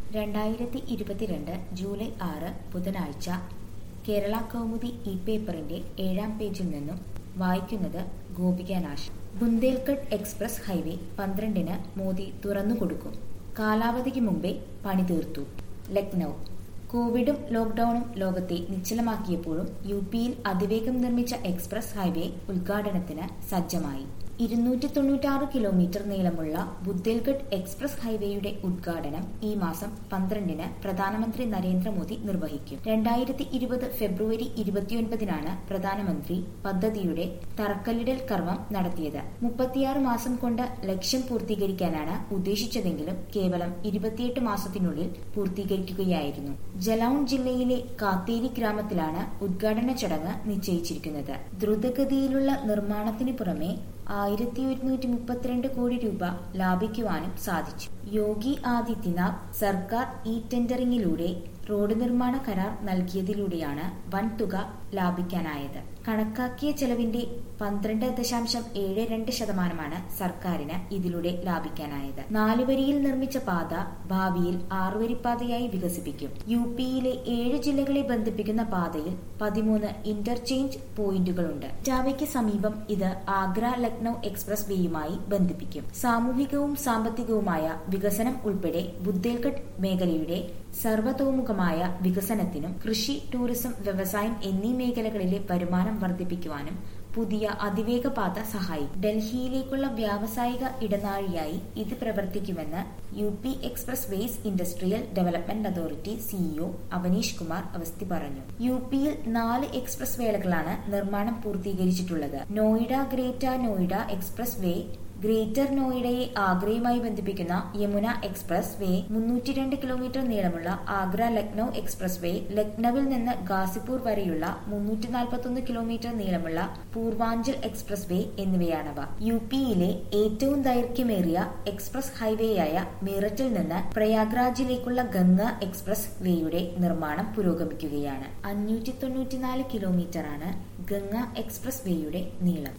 രണ്ടായിരത്തി ഇരുപത്തിരണ്ട് ജൂലൈ ആറ് ബുധനാഴ്ച കേരള കൗമുദി ഇ പേപ്പറിന്റെ ഏഴാം പേജിൽ നിന്നും വായിക്കുന്നത് ഗോപിക നാശ് ബുന്ദേൽഖണ്ഡ് എക്സ്പ്രസ് ഹൈവേ പന്ത്രണ്ടിന് മോദി തുറന്നുകൊടുക്കും കാലാവധിക്ക് മുമ്പേ പണി തീർത്തു ലക്നൌ കോവിഡും ലോക്ഡൌണും ലോകത്തെ നിശ്ചലമാക്കിയപ്പോഴും യു പിയിൽ അതിവേഗം നിർമ്മിച്ച എക്സ്പ്രസ് ഹൈവേ ഉദ്ഘാടനത്തിന് സജ്ജമായി ഇരുന്നൂറ്റി തൊണ്ണൂറ്റാറ് കിലോമീറ്റർ നീളമുള്ള ബുദ്ദേൽഖണ്ഡ് എക്സ്പ്രസ് ഹൈവേയുടെ ഉദ്ഘാടനം ഈ മാസം പന്ത്രണ്ടിന് പ്രധാനമന്ത്രി നരേന്ദ്രമോദി നിർവഹിക്കും രണ്ടായിരത്തി ഇരുപത് ഫെബ്രുവരി ഇരുപത്തിയൊൻപതിനാണ് പ്രധാനമന്ത്രി പദ്ധതിയുടെ തറക്കല്ലിടൽ കർമ്മം നടത്തിയത് മുപ്പത്തിയാറ് മാസം കൊണ്ട് ലക്ഷ്യം പൂർത്തീകരിക്കാനാണ് ഉദ്ദേശിച്ചതെങ്കിലും കേവലം ഇരുപത്തിയെട്ട് മാസത്തിനുള്ളിൽ പൂർത്തീകരിക്കുകയായിരുന്നു ജലൌൺ ജില്ലയിലെ കാത്തേരി ഗ്രാമത്തിലാണ് ഉദ്ഘാടന ചടങ്ങ് നിശ്ചയിച്ചിരിക്കുന്നത് ദ്രുതഗതിയിലുള്ള നിർമ്മാണത്തിന് പുറമെ ആയിരത്തി ഒരുന്നൂറ്റി മുപ്പത്തിരണ്ട് കോടി രൂപ ലാഭിക്കുവാനും സാധിച്ചു യോഗി ആദിത്യനാഥ് സർക്കാർ ഇ ടെൻഡറിംഗിലൂടെ റോഡ് നിർമ്മാണ കരാർ നൽകിയതിലൂടെയാണ് വൻ തുക ലാഭിക്കാനായത് കണക്കാക്കിയ ചെലവിന്റെ പന്ത്രണ്ട് ദശാംശം ഏഴ് രണ്ട് ശതമാനമാണ് സർക്കാരിന് ഇതിലൂടെ ലാഭിക്കാനായത് നാലുവരിയിൽ നിർമ്മിച്ച പാത ഭാവിയിൽ ആറുവരിപ്പാതയായി വികസിപ്പിക്കും യു പിയിലെ ഏഴ് ജില്ലകളെ ബന്ധിപ്പിക്കുന്ന പാതയിൽ പതിമൂന്ന് ഇന്റർചേഞ്ച് പോയിന്റുകളുണ്ട് ടാവയ്ക്ക് സമീപം ഇത് ആഗ്ര ലക്നൌ എക്സ്പ്രസ് വേയുമായി ബന്ധിപ്പിക്കും സാമൂഹികവും സാമ്പത്തികവുമായ വികസനം ഉൾപ്പെടെ ബുദ്ദേൽഖണ്ഡ് മേഖലയുടെ സർവതോമുഖമായ വികസനത്തിനും കൃഷി ടൂറിസം വ്യവസായം എന്നീ മേഖലകളിലെ വരുമാനം വർദ്ധിപ്പിക്കുവാനും പുതിയ അതിവേഗ പാത സഹായിക്കും ഡൽഹിയിലേക്കുള്ള വ്യാവസായിക ഇടനാഴിയായി ഇത് പ്രവർത്തിക്കുമെന്ന് U P expressways industrial development authority CEO Avanish Kumar Awasthi പറഞ്ഞു യു പിയിൽ നാല് എക്സ്പ്രസ് വേളകളാണ് നിർമ്മാണം പൂർത്തീകരിച്ചിട്ടുള്ളത് Noida greater Noida expressway greater നോയിഡയെ ആഗ്രയുമായി ബന്ധിപ്പിക്കുന്ന യമുന എക്സ്പ്രസ് വേ മുന്നൂറ്റി രണ്ട് കിലോമീറ്റർ നീളമുള്ള ആഗ്ര ലക്നൌ എക്സ്പ്രസ് വേ ലക്നൌവിൽ നിന്ന് ഗാസിപൂർ വരെയുള്ള മുന്നൂറ്റി നാൽപ്പത്തൊന്ന് കിലോമീറ്റർ നീളമുള്ള പൂർവാഞ്ചൽ എക്സ്പ്രസ് വേ എന്നിവയാണവ യു പിയിലെ ഏറ്റവും ദൈർഘ്യമേറിയ എക്സ്പ്രസ് ഹൈവേയായ മീററ്റിൽ നിന്ന് പ്രയാഗ്രാജിലേക്കുള്ള ഗംഗ എക്സ്പ്രസ് വേയുടെ നിർമ്മാണം പുരോഗമിക്കുകയാണ് അഞ്ഞൂറ്റി തൊണ്ണൂറ്റിനാല് കിലോമീറ്ററാണ് ഗംഗ എക്സ്പ്രസ് വേയുടെ നീളം